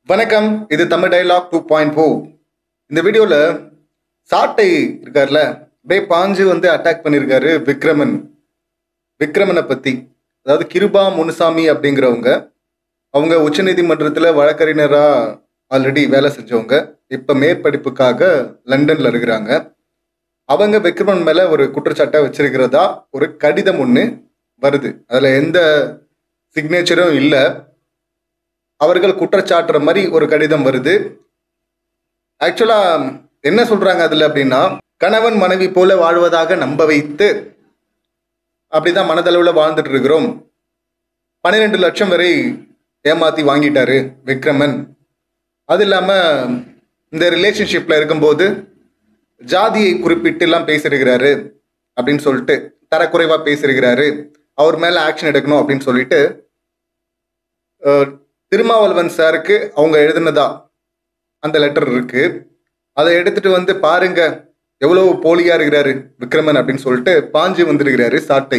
வணக்கம் இது Tamil dialogue two point four இந்த வீடியோவில் சாட்டை இருக்கார்ல அப்படியே பாஞ்சு வந்து அட்டாக் பண்ணியிருக்காரு விக்ரமன் விக்ரமனை பற்றி அதாவது கிருபா முனுசாமி அப்படிங்கிறவங்க அவங்க உச்சநீதிமன்றத்தில் வழக்கறிஞராக ஆல்ரெடி வேலை செஞ்சவங்க இப்போ மேற்படிப்புக்காக லண்டனில் இருக்கிறாங்க அவங்க விக்ரமன் மேலே ஒரு குற்றச்சாட்டை வச்சிருக்கிறதா ஒரு கடிதம் ஒன்று வருது அதில் எந்த சிக்னேச்சரும் இல்லை அவர்கள் குற்றச்சாட்டுற மாதிரி ஒரு கடிதம் வருது ஆக்சுவலா என்ன சொல்றாங்க அதுல அப்படின்னா கணவன் மனைவி போல வாழ்வதாக நம்ப வைத்து அப்படிதான் மனதளவுல வாழ்ந்துட்டு இருக்கிறோம் பன்னிரெண்டு லட்சம் வரை ஏமாத்தி வாங்கிட்டாரு விக்ரமன் அது இல்லாம இந்த ரிலேஷன்ஷிப்ல இருக்கும்போது ஜாதியை குறிப்பிட்டு எல்லாம் பேசிருக்கிறாரு அப்படின்னு சொல்லிட்டு தரக்குறைவா பேசிருக்கிறாரு அவர் மேல ஆக்ஷன் எடுக்கணும் அப்படின்னு சொல்லிட்டு அஹ், திருமாவளவன் சாருக்கு அவங்க எழுதுனதா அந்த லெட்டர் இருக்கு அதை எடுத்துட்டு வந்து பாருங்க எவ்வளவு போலியா இருக்கிறாரு விக்ரமன் அப்படின்னு சொல்லிட்டு பாஞ்சு வந்திருக்கிறாரு சாட்டை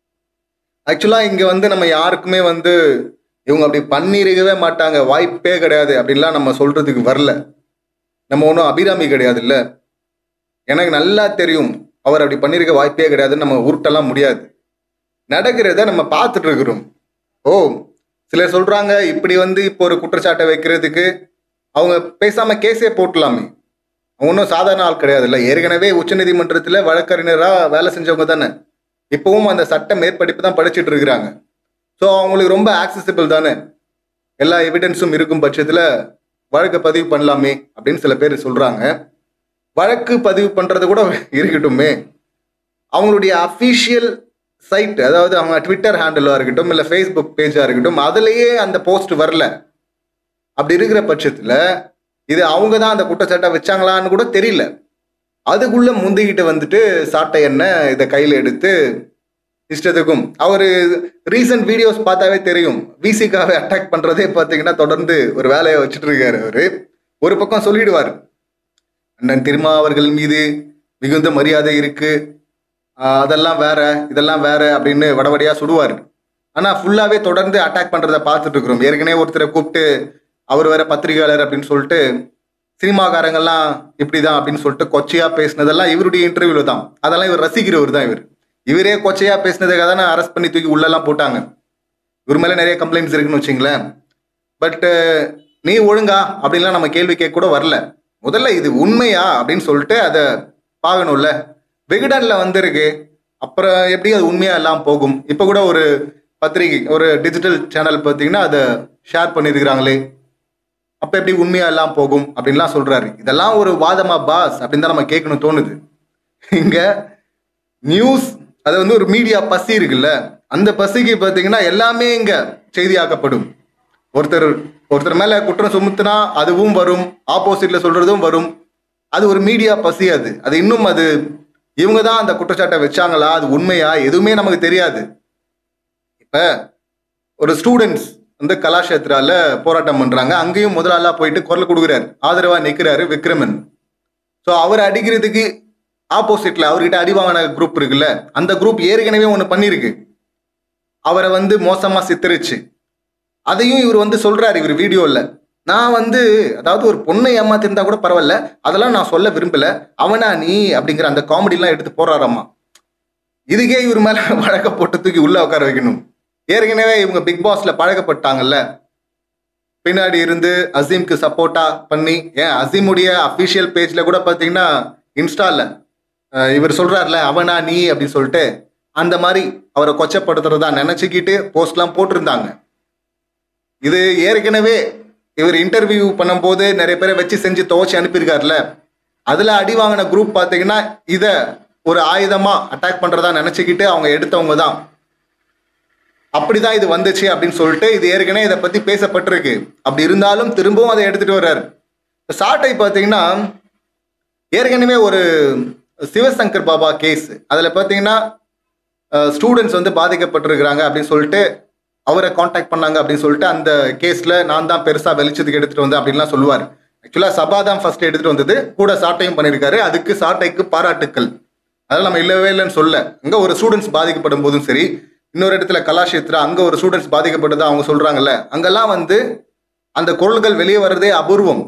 ஆக்சுவலா இங்க வந்து நம்ம யாருக்குமே வந்து இவங்க அப்படி பண்ணிருக்கவே மாட்டாங்க வாய்ப்பே கிடையாது அப்படின்லாம் நம்ம சொல்றதுக்கு வரல நம்ம ஒன்றும் அபிராமி கிடையாது இல்ல எனக்கு நல்லா தெரியும் அவர் அப்படி பண்ணிருக்க வாய்ப்பே கிடையாதுன்னு நம்ம உருட்டெல்லாம் முடியாது நடக்கிறத நம்ம பார்த்துட்டு இருக்கிறோம் ஓ சிலர் சொல்றாங்க இப்படி வந்து இப்போ ஒரு குற்றச்சாட்டை வைக்கிறதுக்கு அவங்க பேசாம கேஸே போட்டலாமே அவங்க ஒன்றும் சாதாரண ஆள் கிடையாது இல்லை ஏற்கனவே உச்சநீதிமன்றத்தில் வழக்கறிஞராக வேலை செஞ்சவங்க தானே இப்பவும் அந்த சட்ட மேற்படிப்பு தான் படிச்சுட்டு இருக்கிறாங்க ஸோ அவங்களுக்கு ரொம்ப ஆக்சசிபிள் தானே எல்லா எவிடன்ஸும் இருக்கும் பட்சத்தில் வழக்கு பதிவு பண்ணலாமே அப்படின்னு சில பேர் சொல்றாங்க வழக்கு பதிவு பண்றது கூட இருக்கட்டுமே அவங்களுடைய அஃபிஷியல் சைட் அதாவது அவங்க ட்விட்டர் ஹேண்டிலாக இருக்கட்டும் இல்லை ஃபேஸ்புக் பேஜாக இருக்கட்டும் அதுலேயே அந்த போஸ்ட் வரல அப்படி இருக்கிற பட்சத்தில் இது அவங்க தான் அந்த குற்றச்சாட்டை வச்சாங்களான்னு கூட தெரியல அதுக்குள்ள முந்திக்கிட்டு வந்துட்டு சாட்டை என்ன இதை கையில் எடுத்து இஷ்டத்துக்கும் அவர் ரீசன்ட் வீடியோஸ் பார்த்தாவே தெரியும் விசிக்காவை அட்டாக் பண்ணுறதே பார்த்தீங்கன்னா தொடர்ந்து ஒரு வேலையை வச்சுட்டு இருக்காரு அவர் ஒரு பக்கம் சொல்லிடுவார் அண்ணன் திருமா அவர்கள் மீது மிகுந்த மரியாதை இருக்கு ஆஹ் அதெல்லாம் வேற இதெல்லாம் வேற அப்படின்னு வடவடியா சுடுவார் ஆனா ஃபுல்லாவே தொடர்ந்து அட்டாக் பண்றதை பார்த்துட்டு இருக்கிறோம் ஏற்கனவே ஒருத்தரை கூப்பிட்டு அவர் வேற பத்திரிகையாளர் அப்படின்னு சொல்லிட்டு சினிமாக்காரங்கெல்லாம் இப்படிதான் அப்படின்னு சொல்லிட்டு கொச்சையா பேசினதெல்லாம் இவருடைய இன்டர்வியூல தான் அதெல்லாம் இவர் ரசிக்கிறவர் தான் இவர் இவரே கொச்சையா பேசினதுக்காக தானே அரெஸ்ட் பண்ணி தூக்கி உள்ளெல்லாம் போட்டாங்க இவர் மேல நிறைய கம்ப்ளைண்ட்ஸ் இருக்குன்னு வச்சுங்களேன் பட் நீ ஒழுங்கா அப்படின்லாம் நம்ம கேள்வி கேட்க கூட வரல முதல்ல இது உண்மையா அப்படின்னு சொல்லிட்டு அதை பார்க்கணும்ல விகடன்ல வந்திருக்கு அப்புறம் எப்படி அது உண்மையா எல்லாம் போகும் இப்போ கூட ஒரு பத்திரிகை ஒரு டிஜிட்டல் சேனல் பார்த்தீங்கன்னா அதை ஷேர் பண்ணியிருக்கிறாங்களே அப்போ எப்படி உண்மையா எல்லாம் போகும் அப்படின்லாம் சொல்றாரு இதெல்லாம் ஒரு வாதமா பாஸ் அப்படின்னு தான் நம்ம கேட்கணும் தோணுது இங்க நியூஸ் அது வந்து ஒரு மீடியா பசி இருக்குல்ல அந்த பசிக்கு பார்த்தீங்கன்னா எல்லாமே இங்க செய்தியாக்கப்படும் ஒருத்தர் ஒருத்தர் மேல குற்றம் சுமத்துனா அதுவும் வரும் ஆப்போசிட்ல சொல்றதும் வரும் அது ஒரு மீடியா பசி அது அது இன்னும் அது இவங்க தான் அந்த குற்றச்சாட்டை வச்சாங்களா அது உண்மையா எதுவுமே நமக்கு தெரியாது இப்ப ஒரு ஸ்டூடெண்ட்ஸ் வந்து கலாஷேத்ரால போராட்டம் பண்றாங்க அங்கேயும் முதலாளா போயிட்டு குரல் கொடுக்குறாரு ஆதரவா நிக்கிறாரு விக்ரமன் ஸோ அவர் அடிக்கிறதுக்கு ஆப்போசிட்ல அவர்கிட்ட அடி வாங்கின குரூப் இருக்குல்ல அந்த குரூப் ஏற்கனவே ஒன்று பண்ணியிருக்கு அவரை வந்து மோசமா சித்தரிச்சு அதையும் இவர் வந்து சொல்றாரு இவர் வீடியோல நான் வந்து அதாவது ஒரு பொண்ணை ஏமாத்திருந்தா கூட பரவாயில்ல அதெல்லாம் நான் சொல்ல விரும்பல அவனா நீ அப்படிங்கிற அந்த காமெடிலாம் எடுத்து போறாராமா இதுக்கே இவர் மேல வழக்க போட்டு தூக்கி உள்ள உட்கார வைக்கணும் ஏற்கனவே இவங்க பிக் பாஸ்ல பழக்கப்பட்டாங்கல்ல பின்னாடி இருந்து அசீம்க்கு சப்போர்ட்டா பண்ணி ஏன் அசீமுடைய அஃபிஷியல் பேஜ்ல கூட பாத்தீங்கன்னா இன்ஸ்டால அஹ், இவர் சொல்றாருல அவனா நீ அப்படின்னு சொல்லிட்டு அந்த மாதிரி அவரை கொச்சப்படுத்துறதா நினைச்சுக்கிட்டு போஸ்ட்லாம் போட்டிருந்தாங்க இது ஏற்கனவே இவர் இன்டர்வியூ பண்ணும்போது நிறைய பேரை வச்சு செஞ்சு துவச்சி அனுப்பியிருக்காருல அதுல அடி வாங்கின குரூப் பாத்தீங்கன்னா இத ஒரு ஆயுதமா அட்டாக் பண்றதா நினைச்சுக்கிட்டு அவங்க எடுத்தவங்க தான் அப்படிதான் இது வந்துச்சு அப்படின்னு சொல்லிட்டு இது ஏற்கனவே இதை பத்தி பேசப்பட்டிருக்கு அப்படி இருந்தாலும் திரும்பவும் அதை எடுத்துட்டு வர்றாரு இப்ப சாட்டை பாத்தீங்கன்னா ஏற்கனவே ஒரு சிவசங்கர் பாபா கேஸ் அதுல பாத்தீங்கன்னா ஸ்டூடெண்ட்ஸ் வந்து பாதிக்கப்பட்டிருக்கிறாங்க அப்படின்னு சொல்லிட்டு அவரை காண்டாக்ட் பண்ணாங்க அப்படின்னு சொல்லிட்டு அந்த கேஸ்ல நான் தான் பெருசா வெளிச்சத்துக்கு எடுத்துட்டு வந்தேன் அப்படின்லாம் சொல்லுவார் ஆக்சுவலா சபா தான் ஃபர்ஸ்ட் எடுத்துட்டு வந்தது கூட சாட்டையும் பண்ணியிருக்காரு அதுக்கு சாட்டைக்கு பாராட்டுக்கள் அதெல்லாம் நம்ம இல்லவே இல்லைன்னு சொல்ல இங்க ஒரு ஸ்டூடெண்ட்ஸ் பாதிக்கப்படும் போதும் சரி இன்னொரு இடத்துல கலாஷேத்ரா அங்க ஒரு ஸ்டூடெண்ட்ஸ் பாதிக்கப்பட்டதா அவங்க சொல்றாங்கல்ல அங்கெல்லாம் வந்து அந்த குரல்கள் வெளியே வர்றதே அபூர்வம்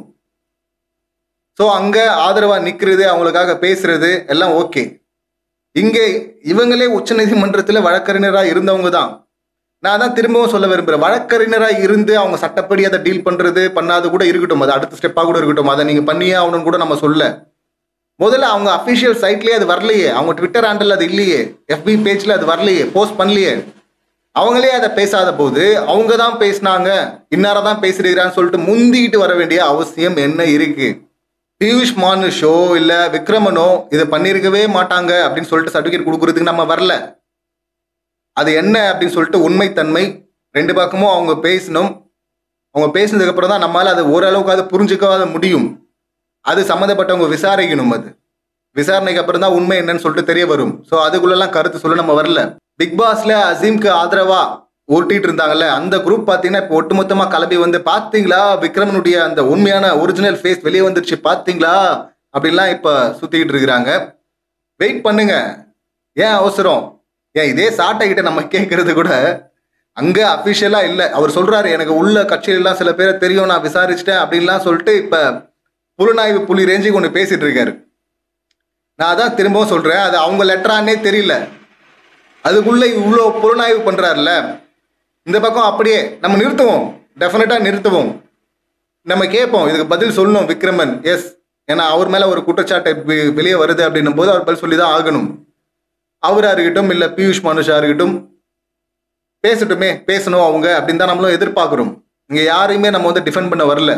ஸோ அங்கே ஆதரவாக நிற்கிறது அவங்களுக்காக பேசுறது எல்லாம் ஓகே இங்கே இவங்களே உச்சநீதிமன்றத்தில் வழக்கறிஞராக இருந்தவங்க தான் நான் தான் திரும்பவும் சொல்ல விரும்புகிறேன் வழக்கறிஞராக இருந்து அவங்க சட்டப்படி அதை டீல் பண்ணுறது பண்ணாது கூட இருக்கட்டும் அது அடுத்த ஸ்டெப்பாக கூட இருக்கட்டும் அதை நீங்கள் பண்ணியே ஆகணும்னு கூட நம்ம சொல்ல முதல்ல அவங்க அஃபிஷியல் சைட்லேயே அது வரலையே அவங்க ட்விட்டர் ஹேண்டில் அது இல்லையே எஃபி பேஜில் அது வரலையே போஸ்ட் பண்ணலையே அவங்களே அதை பேசாத போது அவங்க தான் பேசினாங்க இன்னார தான் பேசுறீங்கன்னு சொல்லிட்டு முந்திக்கிட்டு வர வேண்டிய அவசியம் என்ன இருக்கு பியூஷ் மானுஷோ இல்லை விக்ரமனோ இதை பண்ணியிருக்கவே மாட்டாங்க அப்படின்னு சொல்லிட்டு சர்டிஃபிகேட் கொடுக்கறதுக்கு நம்ம வரல அது என்ன அப்படின்னு சொல்லிட்டு உண்மைத்தன்மை ரெண்டு பக்கமும் அவங்க பேசணும் அவங்க பேசினதுக்கு அப்புறம் தான் நம்மளால அது ஓரளவுக்கு அது புரிஞ்சுக்காத முடியும் அது சம்மந்தப்பட்டவங்க விசாரிக்கணும் அது விசாரணைக்கு அப்புறம் தான் உண்மை என்னன்னு சொல்லிட்டு தெரிய வரும் ஸோ அதுக்குள்ளெல்லாம் கருத்து சொல்ல நம்ம வரல பிக் பாஸ்ல அசீம்க்கு ஆதரவா ஓட்டிட்டு இருந்தாங்கல்ல அந்த குரூப் பார்த்தீங்கன்னா இப்போ ஒட்டுமொத்தமா கிளம்பி வந்து பார்த்தீங்களா விக்ரமனுடைய அந்த உண்மையான ஒரிஜினல் ஃபேஸ் வெளியே வந்துருச்சு பார்த்தீங்களா அப்படிலாம் இப்போ சுத்திக்கிட்டு இருக்கிறாங்க வெயிட் பண்ணுங்க ஏன் அவசரம் ஏன் இதே சாட்டை கிட்ட நம்ம கேட்கறது கூட அங்க அபிஷியலா இல்லை அவர் சொல்றாரு எனக்கு உள்ள கட்சியிலாம் சில பேரை தெரியும் நான் விசாரிச்சிட்டேன் அப்படின்லாம் சொல்லிட்டு இப்ப புலனாய்வு புலி ரேஞ்சுக்கு ஒன்று பேசிட்டு இருக்காரு நான் அதான் திரும்பவும் சொல்றேன் அது அவங்க லெட்டரானே தெரியல அதுக்குள்ள இவ்வளோ புலனாய்வு பண்றாருல இந்த பக்கம் அப்படியே நம்ம நிறுத்துவோம் டெஃபினட்டா நிறுத்துவோம் நம்ம கேட்போம் இதுக்கு பதில் சொல்லணும் விக்ரமன் எஸ் ஏன்னா அவர் மேல ஒரு குற்றச்சாட்டு வெ- வெளியே வருது அப்படின்னும் போது அவர் பதில் சொல்லி தான் ஆகணும் அவரா இருக்கட்டும் இல்ல பியூஷ் மனுஷா இருக்கட்டும் பேசட்டுமே பேசணும் அவங்க அப்படின்னு தான் நம்மளும் எதிர்பார்க்குறோம் இங்க யாரையுமே நம்ம வந்து டிஃபெண்ட் பண்ண வரல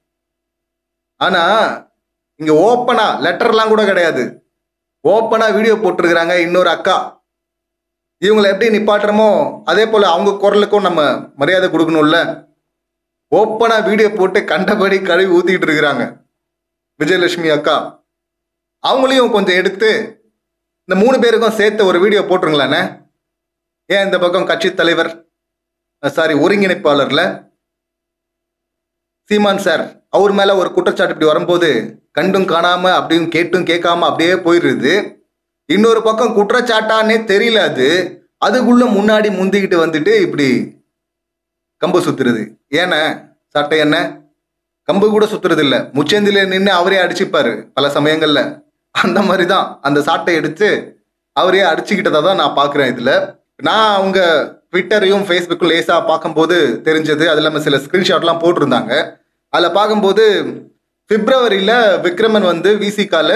ஆனா இங்க ஓப்பனா லெட்டர்லாம் கூட கிடையாது ஓப்பனா வீடியோ போட்டிருக்கிறாங்க இன்னொரு அக்கா இவங்களை எப்படி நிப்பாட்டுறமோ அதே போல அவங்க குரலுக்கும் நம்ம மரியாதை கொடுக்கணும்ல ஓப்பனா வீடியோ போட்டு கண்டபடி கழுவி ஊத்திக்கிட்டு இருக்கிறாங்க விஜயலட்சுமி அக்கா அவங்களையும் கொஞ்சம் எடுத்து இந்த மூணு பேருக்கும் சேர்த்து ஒரு வீடியோ போட்டுருங்களாண்ணே ஏன் இந்த பக்கம் கட்சி தலைவர் சாரி ஒருங்கிணைப்பாளர்ல சீமான் சார் அவர் மேல ஒரு குற்றச்சாட்டு இப்படி வரும்போது கண்டும் காணாம அப்படியும் கேட்டும் கேட்காம அப்படியே போயிடுது இன்னொரு பக்கம் குற்றச்சாட்டானே தெரியல அது அதுக்குள்ள முன்னாடி முந்திக்கிட்டு வந்துட்டு இப்படி கம்பு சுத்துறது ஏண்ணே சட்டை என்ன கம்பு கூட சுத்துறது இல்ல முச்சந்தில நின்று அவரே அடிச்சுப்பாரு பல சமயங்கள்ல அந்த மாதிரி தான் அந்த சாட்டை எடுத்து அவரே அடிச்சுக்கிட்டதை தான் நான் பார்க்குறேன் இதுல நான் அவங்க ட்விட்டரையும் ஃபேஸ்புக்கும் லேசா பார்க்கும்போது தெரிஞ்சது அது இல்லாமல் சில ஸ்கிரீன்ஷாட்லாம் போட்டிருந்தாங்க அதில் பார்க்கும்போது பிப்ரவரியில் விக்ரமன் வந்து விசிகால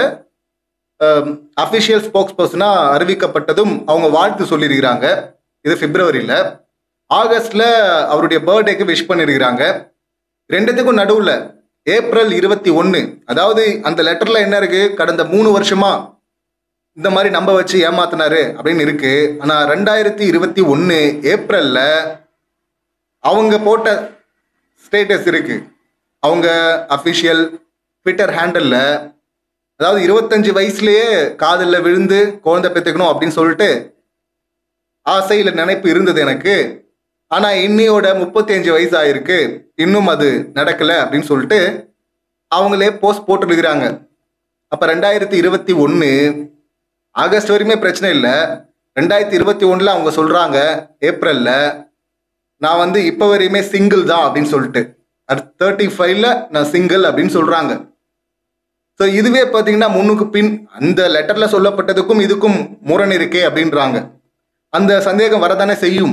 அஃபிஷியல் ஸ்போக்ஸ் பர்சனாக அறிவிக்கப்பட்டதும் அவங்க வாழ்த்து சொல்லியிருக்கிறாங்க இது பிப்ரவரியில் ஆகஸ்ட்ல அவருடைய பர்த்டேக்கு விஷ் பண்ணியிருக்கிறாங்க ரெண்டுத்துக்கும் நடுவில் ஏப்ரல் இருபத்தி ஒன்று அதாவது அந்த லெட்டர்ல என்ன இருக்கு கடந்த மூணு வருஷமா இந்த மாதிரி நம்ப வச்சு ஏமாத்தினாரு அப்படின்னு இருக்கு ஆனா ரெண்டாயிரத்தி இருபத்தி ஒன்று ஏப்ரல்ல அவங்க போட்ட ஸ்டேட்டஸ் இருக்கு அவங்க அஃபிஷியல் ட்விட்டர் ஹேண்டல்ல அதாவது இருபத்தஞ்சு வயசுலயே காதல்ல விழுந்து குழந்தை பெற்றுக்கணும் அப்படின்னு சொல்லிட்டு ஆசையில் நினைப்பு இருந்தது எனக்கு ஆனா இன்னியோட முப்பத்தஞ்சு வயசு ஆயிருக்கு இன்னும் அது நடக்கல அப்படின்னு சொல்லிட்டு அவங்களே போஸ்ட் போட்டுருக்கிறாங்க அப்ப ரெண்டாயிரத்தி இருபத்தி ஒன்று ஆகஸ்ட் வரையுமே பிரச்சனை இல்லை ரெண்டாயிரத்தி இருபத்தி ஒண்ணுல அவங்க சொல்றாங்க ஏப்ரல்ல நான் வந்து இப்போ வரையுமே சிங்கிள் தான் அப்படின்னு சொல்லிட்டு அடுத்து தேர்ட்டி ஃபைவ்ல நான் சிங்கிள் அப்படின்னு சொல்றாங்க ஸோ இதுவே பார்த்தீங்கன்னா முன்னுக்கு பின் அந்த லெட்டர்ல சொல்லப்பட்டதுக்கும் இதுக்கும் முரண் இருக்கே அப்படின்றாங்க அந்த சந்தேகம் வரதானே செய்யும்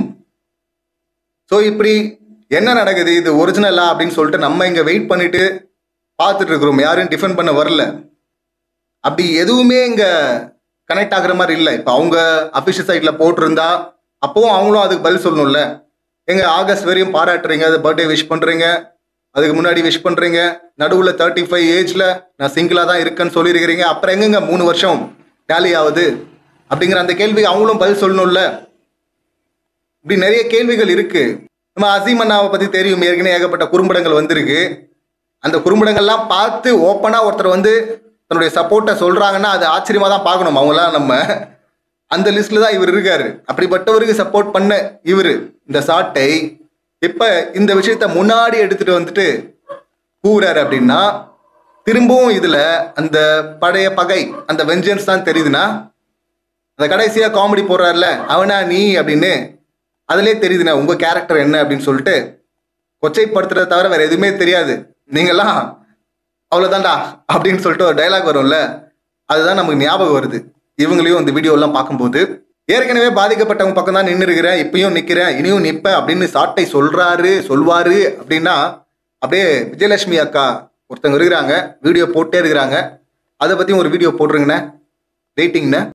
ஸோ இப்படி என்ன நடக்குது இது ஒரிஜினலா அப்படின்னு சொல்லிட்டு நம்ம இங்க வெயிட் பண்ணிட்டு பார்த்துட்டு இருக்கிறோம் யாரும் டிஃபெண்ட் பண்ண வரல அப்படி எதுவுமே இங்க கனெக்ட் ஆகுற மாதிரி இல்லை இப்போ அவங்க அஃபிஷியல் சைட்ல போட்டிருந்தா அப்பவும் அவங்களும் அதுக்கு பதில் சொல்லணும்ல எங்க ஆகஸ்ட் வரையும் பாராட்டுறீங்க அது பர்த்டே விஷ் பண்றீங்க அதுக்கு முன்னாடி விஷ் பண்றீங்க நடுவுல தேர்ட்டி ஃபைவ் ஏஜ்ல நான் சிங்கிளா தான் இருக்கேன்னு சொல்லியிருக்கிறீங்க அப்புறம் எங்கங்க மூணு வருஷம் டேலி ஆகுது அப்படிங்கிற அந்த கேள்விக்கு அவங்களும் பதில் சொல்லணும்ல இப்படி நிறைய கேள்விகள் இருக்கு நம்ம அசீம் அண்ணாவை பத்தி தெரியும் ஏற்கனவே ஏகப்பட்ட குறும்படங்கள் வந்திருக்கு அந்த குறும்படங்கள்லாம் பார்த்து ஓப்பனா ஒருத்தர் வந்து தன்னுடைய சப்போர்ட்டை சொல்றாங்கன்னா அது ஆச்சரியமா தான் பார்க்கணும் அவங்களாம் நம்ம அந்த லிஸ்ட்ல தான் இவர் இருக்காரு அப்படிப்பட்டவருக்கு சப்போர்ட் பண்ண இவர் இந்த சாட்டை இப்ப இந்த விஷயத்த முன்னாடி எடுத்துட்டு வந்துட்டு கூறாரு அப்படின்னா திரும்பவும் இதுல அந்த பழைய பகை அந்த வெஞ்சன்ஸ் தான் தெரியுதுன்னா அந்த கடைசியா காமெடி போடுறாருல அவனா நீ அப்படின்னு அதுலயே தெரியுதுண்ணே உங்க கேரக்டர் என்ன அப்படின்னு சொல்லிட்டு கொச்சைப்படுத்துறத தவிர வேற எதுவுமே தெரியாது நீங்கெல்லாம் அவ்வளோதான்டா அப்படின்னு சொல்லிட்டு ஒரு டைலாக் வரும்ல அதுதான் நமக்கு ஞாபகம் வருது இவங்களையும் இந்த வீடியோலாம் பார்க்கும்போது ஏற்கனவே பாதிக்கப்பட்டவங்க பக்கம் தான் நின்று இருக்கிறேன் இப்பயும் நிற்கிறேன் இனியும் நிற்பேன் அப்படின்னு சாட்டை சொல்றாரு சொல்வாரு அப்படின்னா அப்படியே விஜயலட்சுமி அக்கா ஒருத்தவங்க இருக்கிறாங்க வீடியோ போட்டே இருக்கிறாங்க அதை பற்றியும் ஒரு வீடியோ போட்டுருங்கண்ணே வெயிட்டிங்கண்ணே